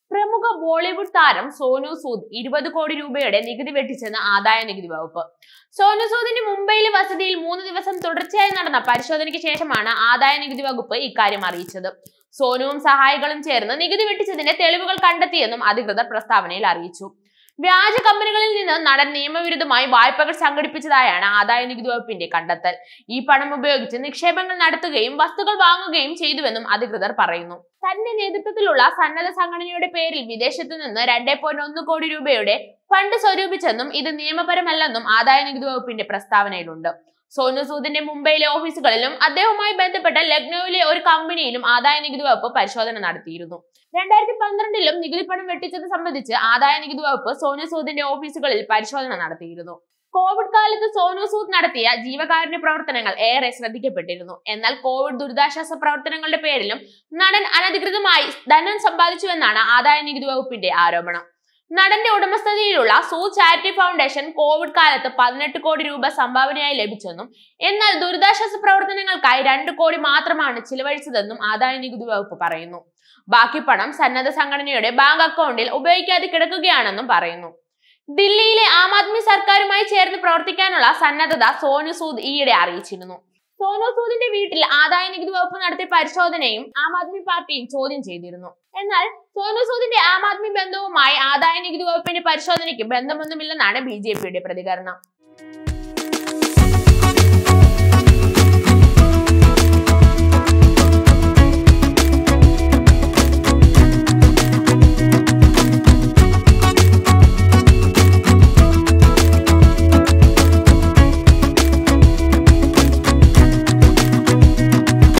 പ്രമുഖ ബോളിവുഡ് താരം സോനു സൂദ് ഇരുപത് കോടി രൂപയുടെ നികുതി വെട്ടിച്ചെന്ന് ആദായ നികുതി വകുപ്പ് സോനു സൂദിന്റെ മുംബൈയിലെ വസതിയിൽ മൂന്ന് ദിവസം തുടർച്ചയായി നടന്ന പരിശോധനയ്ക്ക് ശേഷമാണ് ആദായ നികുതി വകുപ്പ് ഇക്കാര്യം അറിയിച്ചത് സോനുവും സഹായികളും ചേർന്ന് നികുതി വെട്ടിച്ചതിന്റെ തെളിവുകൾ കണ്ടെത്തിയെന്നും അധികൃതർ പ്രസ്താവനയിൽ അറിയിച്ചു വ്യാജ കമ്പനികളിൽ നിന്ന് നടൻ നിയമവിരുദ്ധമായി വായ്പകൾ സംഘടിപ്പിച്ചതായാണ് ആദായ നികുതി വകുപ്പിന്റെ കണ്ടെത്തൽ ഈ പണം ഉപയോഗിച്ച് നിക്ഷേപങ്ങൾ നടത്തുകയും വസ്തുക്കൾ വാങ്ങുകയും ചെയ്തുവെന്നും അധികൃതർ പറയുന്നു തന്റെ നേതൃത്വത്തിലുള്ള സന്നദ്ധ സംഘടനയുടെ പേരിൽ വിദേശത്തു നിന്ന് രണ്ടേ പോയിന്റ് ഒന്ന് കോടി രൂപയുടെ ഫണ്ട് സ്വരൂപിച്ചെന്നും ഇത് നിയമപരമല്ലെന്നും ആദായ നികുതി വകുപ്പിന്റെ പ്രസ്താവനയിലുണ്ട് സോനു സൂദിന്റെ മുംബൈയിലെ ഓഫീസുകളിലും അദ്ദേഹവുമായി ബന്ധപ്പെട്ട ലക്നൌവിലെ ഒരു കമ്പനിയിലും ആദായ നികുതി വകുപ്പ് പരിശോധന നടത്തിയിരുന്നു രണ്ടായിരത്തി പന്ത്രണ്ടിലും നികുതി പണം വെട്ടിച്ചത് സംബന്ധിച്ച് ആദായ നികുതി വകുപ്പ് സോനു സൂദിന്റെ ഓഫീസുകളിൽ പരിശോധന നടത്തിയിരുന്നു കോവിഡ് കാലത്ത് സോനു സൂദ് നടത്തിയ ജീവകാരുണ്യ പ്രവർത്തനങ്ങൾ ഏറെ ശ്രദ്ധിക്കപ്പെട്ടിരുന്നു എന്നാൽ കോവിഡ് ദുരിതാശ്വാസ പ്രവർത്തനങ്ങളുടെ പേരിലും നടൻ അനധികൃതമായി ധനം സമ്പാദിച്ചുവെന്നാണ് ആദായ നികുതി വകുപ്പിന്റെ ആരോപണം നടന്റെ ഉടമസ്ഥതയിലുള്ള സൂ ചാരിറ്റി ഫൗണ്ടേഷൻ കോവിഡ് കാലത്ത് പതിനെട്ട് കോടി രൂപ സംഭാവനയായി ലഭിച്ചെന്നും എന്നാൽ ദുരിതാശ്വാസ പ്രവർത്തനങ്ങൾക്കായി രണ്ട് കോടി മാത്രമാണ് ചിലവഴിച്ചതെന്നും ആദായ നികുതി വകുപ്പ് പറയുന്നു ബാക്കി പണം സന്നദ്ധ സംഘടനയുടെ ബാങ്ക് അക്കൗണ്ടിൽ ഉപയോഗിക്കാതെ കിടക്കുകയാണെന്നും പറയുന്നു ദില്ലിയിലെ ആം ആദ്മി സർക്കാരുമായി ചേർന്ന് പ്രവർത്തിക്കാനുള്ള സന്നദ്ധത സോനു സൂദ് ഈയിടെ അറിയിച്ചിരുന്നു സോനു സൂദിന്റെ വീട്ടിൽ ആദായ നികുതി വകുപ്പ് നടത്തിയ പരിശോധനയും ആം ആദ്മി പാർട്ടിയും ചോദ്യം ചെയ്തിരുന്നു എന്നാൽ സോനു സൂദിന്റെ ആം ആദ്മി ബന്ധവുമായി ആദായ നികുതി വകുപ്പിന്റെ പരിശോധനയ്ക്ക് ബന്ധമൊന്നുമില്ലെന്നാണ് ബി ജെ പിയുടെ പ്രതികരണം